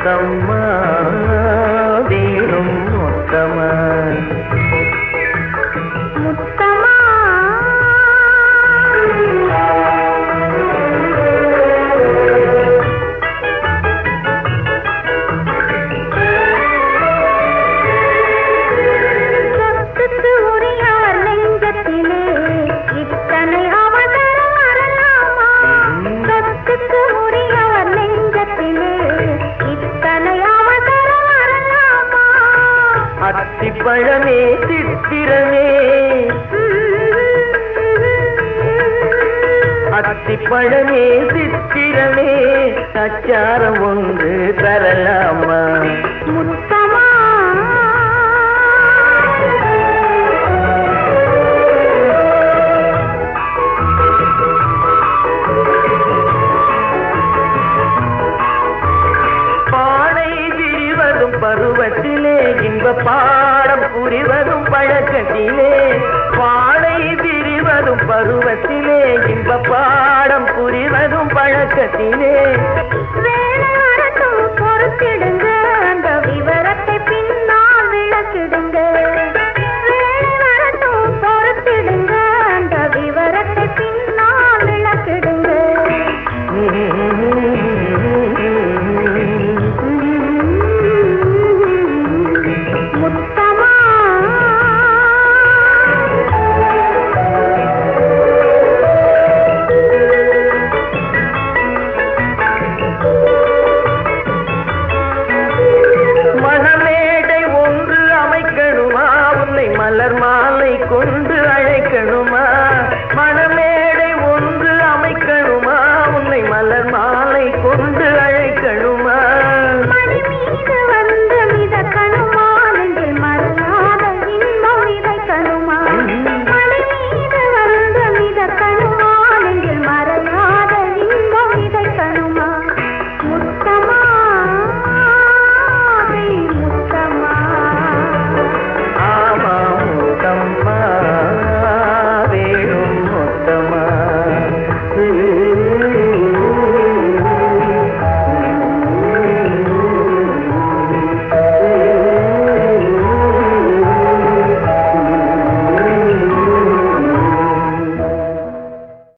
முத்தம்மா வீடும் மொத்தமா முத்தமா சொத்துக்கு உரியவர் நெஞ்சத்திலே இத்தனை அவசரம் வரலாமா சொத்துக்கு உரியவர் நெஞ்சத்திலே இத்தனை அவசரம் வரலாமா அத்திப்பழமே சித்திரமே அத்திப்பழமே சித்திரமே அச்சாரம் ஒன்று தரலாமா முத்தமா பானை விரிவதும் பருவத்திலே இன்ப பாடம் புரிவதும் பழக்கத்திலே பானை விரிவதும் பருவத்திலே இன்ப பாடம் புரிவதும் பழக்கத்திலே வே